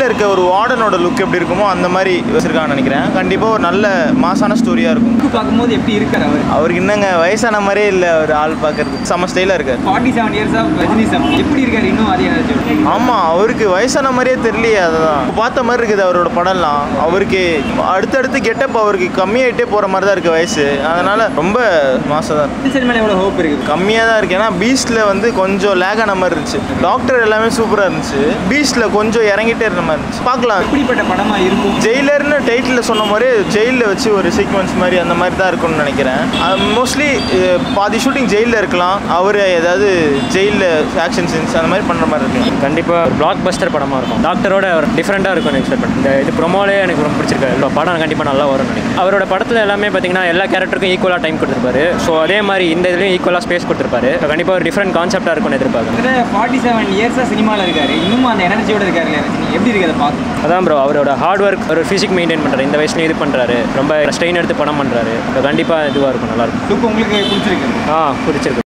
ஜெயிலில் இருக்க ஒரு வார்டனோட லுக் எப்படி இருக்குமோ அந்த மாதிரி வச்சிருக்கான்னு நினைக்கிறேன் கண்டிப்பாக ஒரு நல்ல மாசான ஸ்டோரியாக இருக்கும் லுக்கு பார்க்கும்போது எப்படி இருக்கார் அவர் அவருக்கு என்னங்க வயசான மாதிரியே இல்லை ஒரு ஆள் பார்க்கறதுக்கு செம்ம ஸ்டைலாக இருக்கார் forty seven years of Rajinism எப்படி இருக்காரு இன்னும் அதே எனர்ஜி ஆமாம் அவருக்கு வயசான மாதிரியே தெரியலையே அதுதான் பார்த்த மாதிரி இருக்குது அவரோட படம்லாம் அவருக்கு அடுத்தடுத்து கெட்டப் அவருக்கு கம்மியாயிட்டே போகிற மாதிரி தான் இருக்குது வயசு அதனால் ரொம்ப மாசம் தான் சரி மேலே எவ்வளோ ஹோப் இருக்குது கம்மியாக தான் இருக்கு ஏன்னா பீஸ்டில் வந்து கொஞ்சம் லேக் ஆன மாதிரி இருந்துச்சு டாக்டர் எல்லாமே சூப்பராக இருந்துச்சு பீஸ்டில் கொஞ்சம் இறங்கிட்டே இருந்த மாதிரி இருந்துச்சு பார்க்கலாம் எப்படிப்பட்ட படமா இருக்கும் ஜெயிலர்னு டைட்டில் சொன்ன மாதிரி ஜெயிலில் வச்சு ஒரு சீக்வன்ஸ் மாதிரி அந்த மாதிரி தான் இருக்கும்னு நினைக்கிறேன் மோஸ்ட்லி பாதி ஷூட்டிங் ஜெயிலில் இருக்கலாம் அவர் ஏதாவது ஜெயிலில் ஆக்ஷன் சீன்ஸ் அந்த மாதிரி பண்ணுற மாதிரி இருக்கு கண்டிப்பாக பிளாக் பஸ்டர் படமாக இருக்கும் டாக்டரோட ஒரு டிஃப்ரெண்ட்டாக இருக்கும் எக்ஸ்பெக்ட் பண்ணேன் இந்த இது ப்ரொமோலே எனக்கு ரொம்ப பிடிச்சிருக்கு இந்த படம் கண்டிப்பாக நல்லா வரும்னு நினைக்கிறேன் அவரோட படத்தில் எல்லாமே பார்த்தீங்கன்னா எல்லா கேரக்டருக்கும் ஈக்குவலாக டைம் கொடுத்துருப்பாரு ஸோ அதே மாதிரி இந்த இதுலேயும் ஈக்குவலாக ஸ்பேஸ் கொடுத்துருப்பாரு கண்டிப்பாக ஒரு டிஃப்ரெண்ட் கான்செப்டாக இருக்கும்னு எதிர்பார்க்குறேன் கிட்டத்தட்ட ஃபார்ட்டி செவன் இயர்ஸாக சினிமாவில் இருக்காரு இன்னும் அந்த எனர்ஜியோட இருக்காரு இல்லையா ரஜினி எப்படி இருக்கு அதை பார்க்க அதான் ப்ரோ அவரோட ஹார்ட் ஒர்க் ஒரு ஃபிசிக் மெயின்டைன் பண்ணுறாரு இந்த வயசுலையும் இது பண்ணுறாரு ரொம்ப ஸ்ட்ரெயின் எடுத்து படம் பண்ணுறாரு கண்டிப்பாக இதுவாக இருக்கும் நல்லாயிருக்கும் லுக் உங்களுக்கு பிடிச்சிருக்கு ஆ பிடிச்சிருக்கு